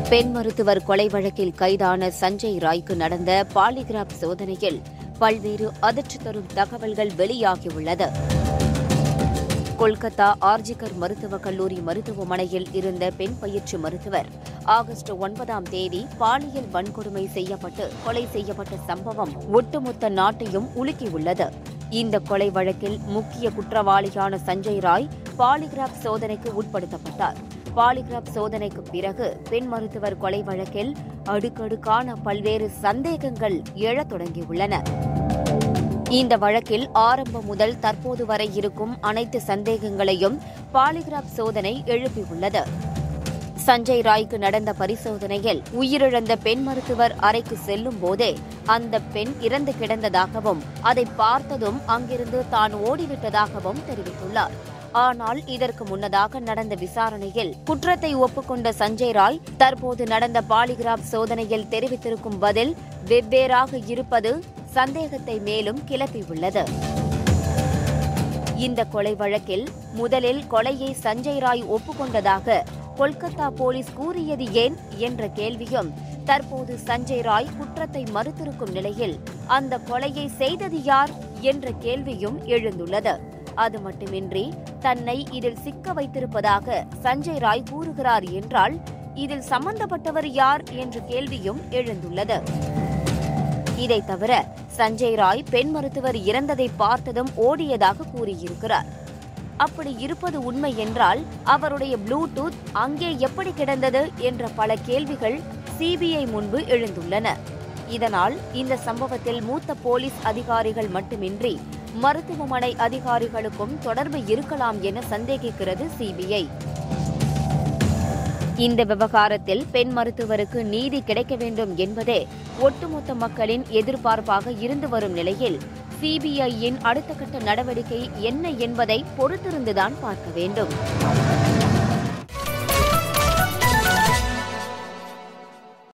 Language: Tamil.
பெண் மருத்துவர் கொலை வழக்கில் கைதான சஞ்சய் ராய்க்கு நடந்த பாலிகிராப் சோதனையில் பல்வேறு அதிர்ச்சி தரும் தகவல்கள் வெளியாகியுள்ளது கொல்கத்தா ஆர்ஜிகர் மருத்துவக் கல்லூரி மருத்துவமனையில் இருந்த பெண் பயிற்சி மருத்துவர் ஆகஸ்ட் ஒன்பதாம் தேதி பாலியல் வன்கொடுமை செய்யப்பட்டு கொலை செய்யப்பட்ட சம்பவம் ஒட்டுமொத்த நாட்டையும் உலுக்கியுள்ளது இந்த கொலை வழக்கில் முக்கிய குற்றவாளியான சஞ்சய் ராய் பாலிகிராப் சோதனைக்கு உட்படுத்தப்பட்டார் பாலிகிராப் சோதனைக்கு பிறகு பெண் மருத்துவர் கொலை வழக்கில் அடுக்கடுக்கான பல்வேறு சந்தேகங்கள் எழத் தொடங்கியுள்ளன இந்த வழக்கில் ஆரம்பம் முதல் தற்போது வரை இருக்கும் அனைத்து சந்தேகங்களையும் பாலிகிராப் சோதனை எழுப்பியுள்ளது சஞ்சய் ராய்க்கு நடந்த பரிசோதனையில் உயிரிழந்த பெண் மருத்துவர் அறைக்கு செல்லும் போதே அந்த பெண் இறந்து கிடந்ததாகவும் அதை பார்த்ததும் அங்கிருந்து தான் ஓடிவிட்டதாகவும் தெரிவித்துள்ளார் ஆனால் இதற்கு முன்னதாக நடந்த விசாரணையில் குற்றத்தை ஒப்புக்கொண்ட சஞ்சய் ராய் தற்போது நடந்த பாலிகிராப் சோதனையில் தெரிவித்திருக்கும் பதில் வெவ்வேறாக இருப்பது சந்தேகத்தை மேலும் கிளப்பியுள்ளது இந்த கொலை வழக்கில் முதலில் கொலையை சஞ்சய் ராய் ஒப்புக்கொண்டதாக கொல்கத்தா போலீஸ் கூறியது ஏன் என்ற கேள்வியும் தற்போது சஞ்சய் ராய் குற்றத்தை மறுத்திருக்கும் நிலையில் அந்த கொலையை செய்தது யார் என்ற கேள்வியும் எழுந்துள்ளது அது மட்டுமின்றி தன்னை இதில் சிக்க வைத்திருப்பதாக சஞ்சய் ராய் கூறுகிறார் என்றால் இதில் சம்பந்தப்பட்டவர் யார் என்ற கேள்வியும் எழுந்துள்ளது இதை தவிர சஞ்சய் ராய் பெண் மருத்துவர் இறந்ததை பார்த்ததும் ஓடியதாக கூறியிருக்கிறார் அப்படி இருப்பது உண்மை என்றால் அவருடைய ப்ளூடூத் அங்கே எப்படி கிடந்தது என்ற பல கேள்விகள் சிபிஐ முன்பு எழுந்துள்ளன இதனால் இந்த சம்பவத்தில் மூத்த போலீஸ் அதிகாரிகள் மட்டுமின்றி மருத்துவமனை அதிகாரிகளுக்கும் தொடர்பு இருக்கலாம் என சந்தேகிக்கிறது சிபிஐ இந்த விவகாரத்தில் பெண் மருத்துவருக்கு நீதி கிடைக்க வேண்டும் என்பதே ஒட்டுமொத்த மக்களின் எதிர்பார்ப்பாக இருந்து வரும் நிலையில் சிபிஐயின் அடுத்த கட்ட நடவடிக்கை என்ன என்பதை பொறுத்திருந்துதான் பார்க்க வேண்டும்